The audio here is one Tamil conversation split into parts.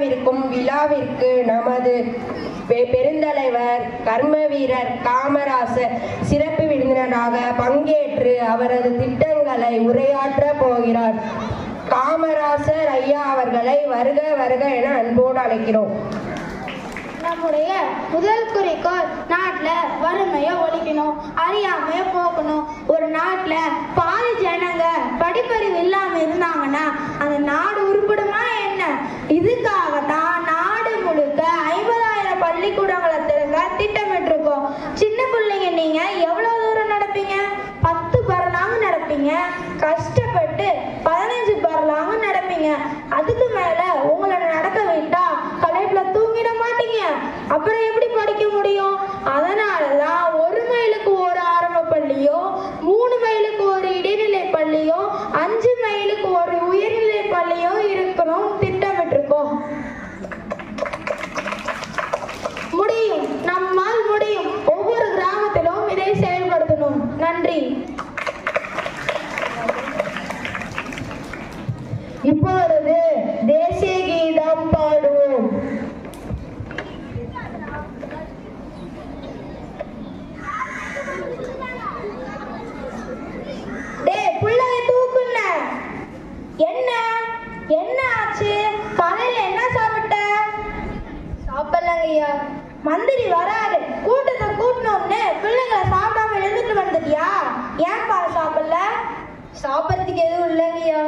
நடைபெறவிருக்கும் விழாவிற்கு நமது பெ- பெருந்தலைவர் கர்ம வீரர் காமராசர் சிறப்பு விருந்தினராக பங்கேற்று அவரது திட்டங்களை உரையாற்ற போகிறார் காமராசர் ஐயா அவர்களை வருக வருக என அன்போடு அழைக்கிறோம் நம்முடைய முதல் குறிக்கோள் நாட்டில் வறுமையை ஒழிக்கணும் அறியாமையை போக்கணும் ஒரு நாட்டில் பாதி ஜனங்க படிப்பறிவு இல்லாமல் இருந்தாங்கன்னா அந்த நாடு உருப்படுமா என்ன இதுக்காக தான் நாடு முழுக்க ஐம்பதாயிரம் பள்ளிக்கூடங்களை திறங்க திட்டமிட்டிருக்கோம் சின்ன பிள்ளைங்க நீங்க எவ்வளவு தூரம் நடப்பீங்க பத்து பரலாங்க நடப்பீங்க கஷ்டப்பட்டு பதினஞ்சு பரலாங்க நடப்பீங்க அதுக்கு மேல உங்களை நடக்க விட்டா கலைப்புல தூங்கிட மாட்டீங்க அப்புறம் எப்படி படிக்க முடியும் அதனாலதான் ஒரு மைலுக்கு ஒரு ஆரம்ப பள்ளியோ மூணு மைலுக்கு ஒரு இடைநிலை பள்ளியோ அஞ்சு மைலுக்கு ஒரு உயர்நிலை பள்ளியோ இருக்கணும் திட்டமிட்டிருக்கோம் முடியும் நம்மால் முடியும் ஒவ்வொரு கிராமத்திலும் இதை செயல்படுத்தணும் நன்றி இப்பொழுது தேசிய கீதம் பாடுவோம் டேய் புள்ளைய தூக்குன என்ன என்ன ஆச்சு காலையில என்ன சாப்பிட்ட சாப்பிடலங்க ஐயா மந்திரி வராரு கூட்டத்தை கூட்டணும்னு பிள்ளைங்களை சாப்பிடாம எழுந்துட்டு வந்துட்டியா ஏன்பா சாப்பிடல சாப்பிட்றதுக்கு எதுவும் இல்லைங்கய்யா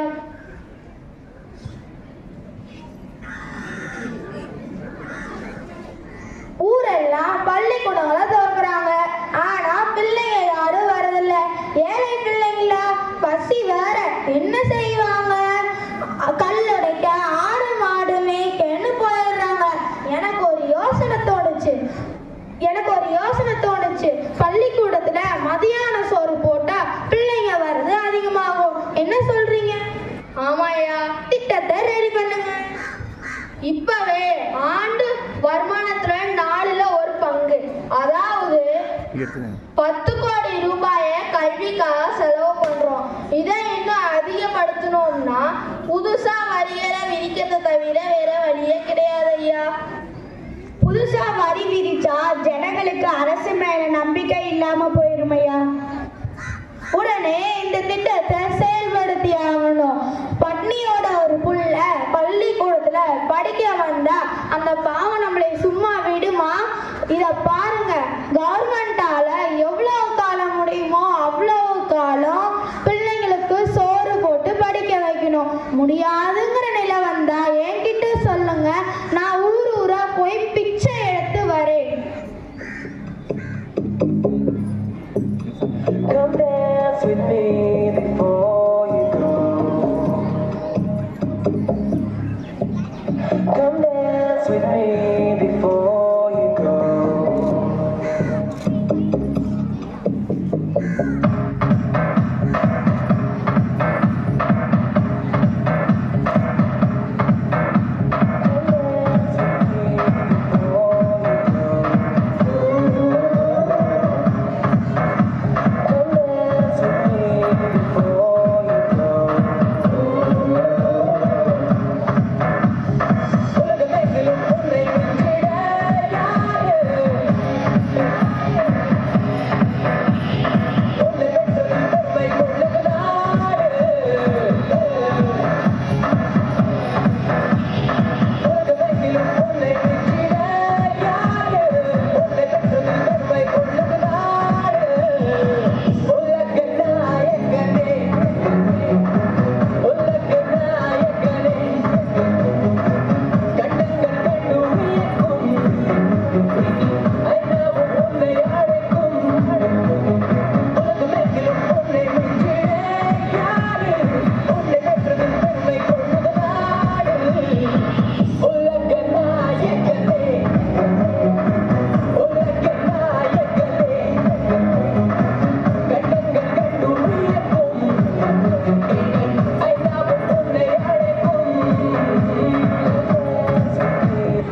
ஊரெல்லாம் பள்ளிக்கூடங்களை திறக்கிறாங்க ஆனா பிள்ளைங்க யாரும் வரதில்ல ஏழை பிள்ளைங்களா பசி வேற என்ன செய்வாங்க அ- கல்லுடைக்க ஆடு மாடு மேய்க்கன்னு போயிடுறாங்க எனக்கு ஒரு யோசனை தோணுச்சு எனக்கு ஒரு யோசனை தோணுச்சு பள்ளிக்கூடத்துல மதியான சோறு போட்டா பிள்ளைங்க வர்றது அதிகமாகும் என்ன சொல்றீங்க ஆமாயா திட்டத்தை ரெடி பண்ணுங்க இப்பவே ஆண்டு வருமானத்துல நாலுல ஒரு பங்கு அதாவது பத்து கோடி ரூபாய கல்விக்காக செலவு பண்றோம் இதை இன்னும் அதிகப்படுத்தணும்னா புதுசா வரிகளை விதிக்கிறத தவிர வேற வழியே கிடையாது ஐயா புதுசா வரி விதிச்சா ஜனங்களுக்கு அரசு மேல நம்பிக்கை இல்லாம போயிருமையா உடனே இந்த திட்டத்தை செயல்படுத்தி ஆகணும் பட்னியோட ஒரு புள்ள பள்ளிக்கூடத்துல படிக்க வந்தா அந்த பாவம் நம்மளை சும்மா விடுமா இத பாருங்க கவர்மெண்டால எவ்வளவு காலம் முடியுமோ அவ்வளவு காலம் பிள்ளைங்களுக்கு சோறு போட்டு படிக்க வைக்கணும் முடியாத